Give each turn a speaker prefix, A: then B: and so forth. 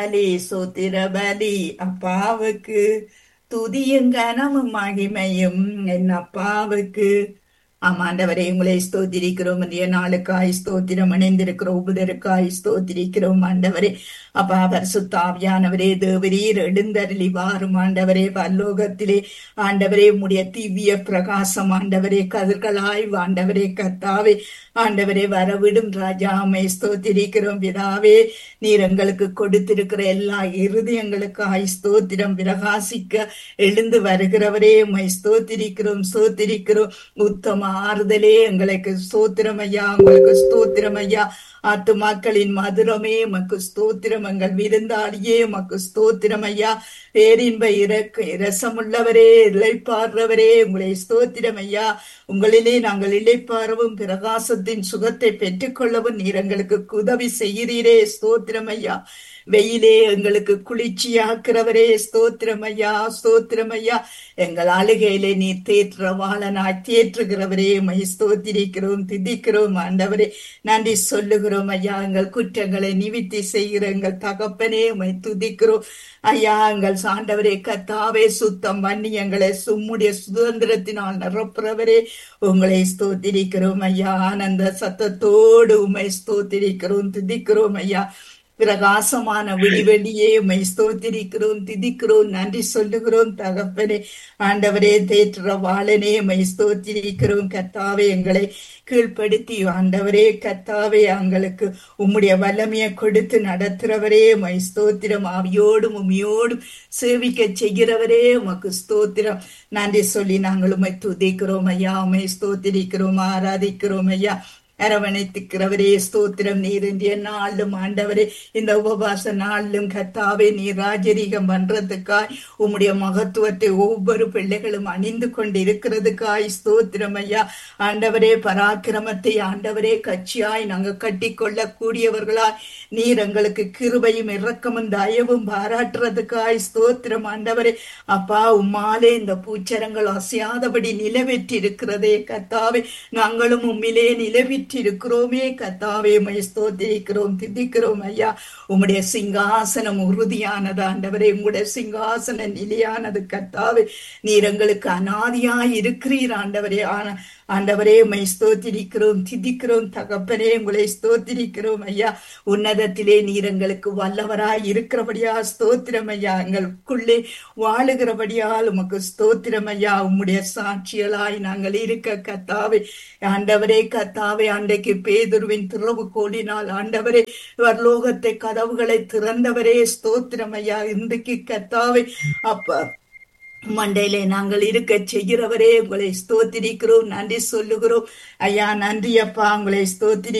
A: பலி சோத்திர பலி அப்பாவுக்கு துதியும் கனமும் மகிமையும் என் அப்பாவுக்கு ஆமாண்டவரே உங்களை ஸ்தோத்திரிக்கிறோம் இன்றைய நாளுக்காய் ஸ்தோத்திரம் அணிந்திருக்கிற உபதருக்காய் ஸ்தோத்திரிக்கிறோம் ஆண்டவரே அப்பா பரிசுத்தாவியானவரே தேவரீர் எழுந்தருளி வாரும் ஆண்டவரே பல்லோகத்திலே ஆண்டவரே உடைய திவ்ய பிரகாசம் ஆண்டவரே கதிர்களாய் ஆண்டவரே கத்தாவே ஆண்டவரே வரவிடும் ராஜாமை ஸ்தோத்திரிக்கிறோம் பிதாவே நீர் எங்களுக்கு கொடுத்திருக்கிற எல்லா இருதயங்களுக்காய் ஸ்தோத்திரம் பிரகாசிக்க எழுந்து வருகிறவரே உம்மை ஸ்தோத்திரிக்கிறோம் ஸ்தோத்திரிக்கிறோம் உத்தம ஆறுதலே எங்களுக்கு ஸ்தோத்திரம் ஐயா உங்களுக்கு ஸ்தோத்திரம் ஐயா ஆத்துமாக்களின் மதுரமே மக்கு ஸ்தோத்திரம் எங்கள் விருந்தாளியே மக்கு ஸ்தோத்திரம் ஐயா பேரின்ப இறக்க இரசமுள்ளவரே இழைப்பாடுறவரே உங்களை ஸ்தோத்திரம் ஐயா உங்களிலே நாங்கள் இழைப்பாரவும் பிரகாசத்தின் சுகத்தை பெற்றுக்கொள்ளவும் நீர் எங்களுக்கு உதவி செய்கிறீரே ஸ்தோத்திரம் ஐயா வெயிலே எங்களுக்கு குளிர்ச்சியாக்குறவரே ஸ்தோத்திரம் ஐயா ஸ்தோத்திரம் ஐயா எங்கள் அழுகையிலே நீர் தேற்றவாளனாய் தேற்றுகிறவரே மை ஸ்தோத்திரிக்கிறோம் திதிக்கிறோம் ஆண்டவரே நன்றி சொல்லுகிறோம் ஐயா எங்கள் குற்றங்களை நிவித்தி செய்கிற எங்கள் தகப்பனே உமை துதிக்கிறோம் ஐயா எங்கள் சாண்டவரே கத்தாவே சுத்தம் பண்ணி எங்களை சும்முடைய சுதந்திரத்தினால் நிரப்புறவரே உங்களை ஸ்தோத்திரிக்கிறோம் ஐயா ஆனந்த சத்தத்தோடு உமை ஸ்தோத்திரிக்கிறோம் துதிக்கிறோம் ஐயா பிரகாசமான விடிவெளியே உமை ஸ்தோத்திரிக்கிறோம் திதிக்கிறோம் நன்றி சொல்லுகிறோம் தகப்பனே ஆண்டவரே தேற்ற வாழனே உமை ஸ்தோத்திரிக்கிறோம் கத்தாவே எங்களை கீழ்ப்படுத்தி ஆண்டவரே கத்தாவே எங்களுக்கு உம்முடைய வல்லமையை கொடுத்து நடத்துறவரே உமை ஸ்தோத்திரம் ஆவியோடும் உமையோடும் சேவிக்க செய்கிறவரே உமக்கு ஸ்தோத்திரம் நன்றி சொல்லி நாங்கள் உமை துதிக்கிறோம் ஐயா உமை ஸ்தோத்திரிக்கிறோம் ஆராதிக்கிறோம் ஐயா அரவணைத்துக்கிறவரே ஸ்தோத்திரம் நீர் இந்திய நாளும் ஆண்டவரே இந்த உபவாச நாளிலும் கத்தாவே நீர் ராஜரீகம் பண்றதுக்காய் உம்முடைய மகத்துவத்தை ஒவ்வொரு பிள்ளைகளும் அணிந்து கொண்டு இருக்கிறதுக்காய் ஸ்தோத்திரம் ஐயா ஆண்டவரே பராக்கிரமத்தை ஆண்டவரே கட்சியாய் நாங்க கட்டி கொள்ள கூடியவர்களாய் நீர் எங்களுக்கு கிருபையும் இரக்கமும் தயவும் பாராட்டுறதுக்காய் ஸ்தோத்திரம் ஆண்டவரே அப்பா உம்மாலே இந்த பூச்சரங்கள் அசையாதபடி நிலவெற்றி இருக்கிறதே கத்தாவே நாங்களும் உம்மிலே நிலவிட்டு இருக்கிறோமே கத்தாவே மை ஸ்தோத்திரிக்கிறோம் திதிக்கிறோம் ஐயா உம்முடைய சிங்காசனம் உறுதியானது ஆண்டவரே உங்களுடைய சிங்காசன நிலையானது கத்தாவே நீர் எங்களுக்கு அனாதியாய் இருக்கிறீர் ஆண்டவரே ஆன ஆண்டவரே மை ஸ்தோத்திரிக்கிறோம் திதிக்கிறோம் தகப்பனே உங்களை ஸ்தோத்திரிக்கிறோம் ஐயா உன்னதத்திலே நீர் எங்களுக்கு வல்லவராய் இருக்கிறபடியா ஸ்தோத்திரம் ஐயா எங்களுக்குள்ளே வாழுகிறபடியால் உமக்கு ஸ்தோத்திரம் ஐயா உம்முடைய சாட்சியலாய் நாங்கள் இருக்க கத்தாவே ஆண்டவரே கத்தாவே அன்றைக்கு பேதுருவின் திறவு கோலினால் ஆண்டவரே வரலோகத்தை கதவுகளை திறந்தவரே ஸ்தோத்திரம் ஐயா இன்றைக்கு கத்தாவே அப்ப மண்டையிலே நாங்கள் இருக்க செய்கிறவரே உங்களை ஸ்தோத்திரிக்கிறோம் நன்றி சொல்லுகிறோம் ஐயா நன்றி அப்பா உங்களை ஸ்தோத்திரி